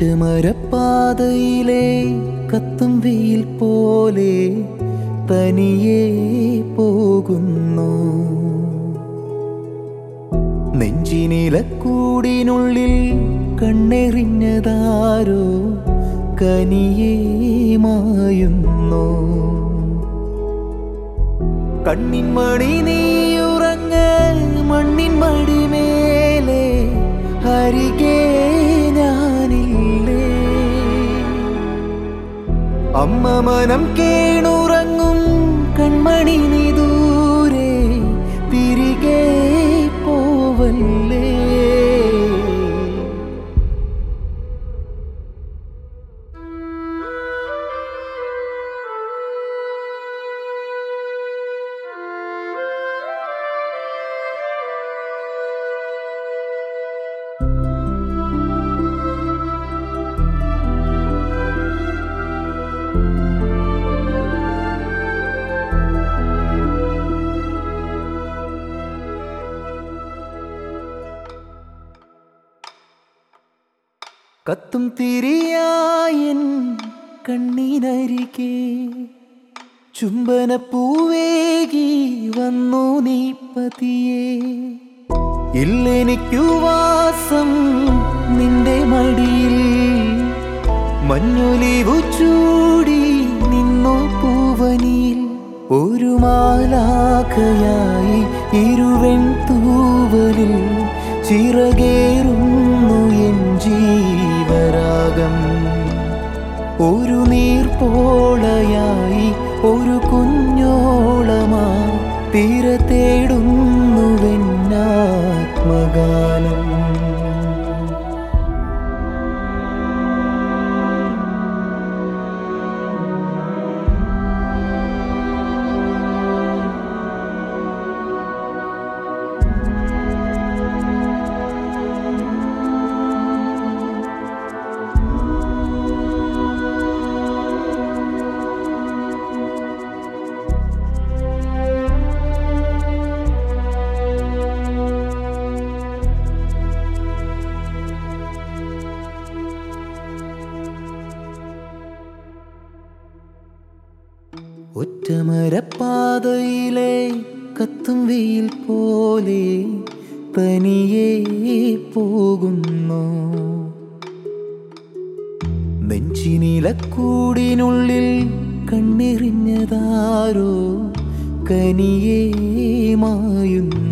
ഒറ്റമരപ്പാതയിലെ കത്തും വെയിൽ പോലെ തനിയെ പോകുന്നു നെഞ്ചിനിലക്കൂടിനുള്ളിൽ കണ്ണെറിഞ്ഞതാരോ കനിയെ മായുന്നു കണ്ണിൻ മണി നീയുറങ്ങ മണ്ണിൻ മടിമേലെ അരികെ ഞാനില്ലേ അമ്മ മനം കേണുറങ്ങും കൺമണി നീ ദൂരെ തിരികെ പോവല്ലേ കത്തും തിരിയായൻ കണ്ണീനരികെ ചുംബന പൂവേകി വന്നു നീ പതിയെ ഇല്ലെനിക്കു വാസം നിന്റെ മടിയിൽ മഞ്ഞുലിവു ചൂടി നിന്നു പൂവനിൽ ഒരു മാലാഖയായി ഇരുവൻ തൂവലിൽ ചിറകേറുന്നു എൻ ജീവരാഗം ഒരു നീർപ്പോളയായി ഒരു കുഞ്ഞോളമാ തീര തേടുന്നുവെന്നാത്മഗാനം ഒറ്റമരപ്പാതയിലെ കത്തും വെയിൽ പോലെ തനിയെ പോകുന്നു നെഞ്ചിനിലക്കൂടിനുള്ളിൽ കണ്ണെറിഞ്ഞതാരോ കനിയെ മായുന്നു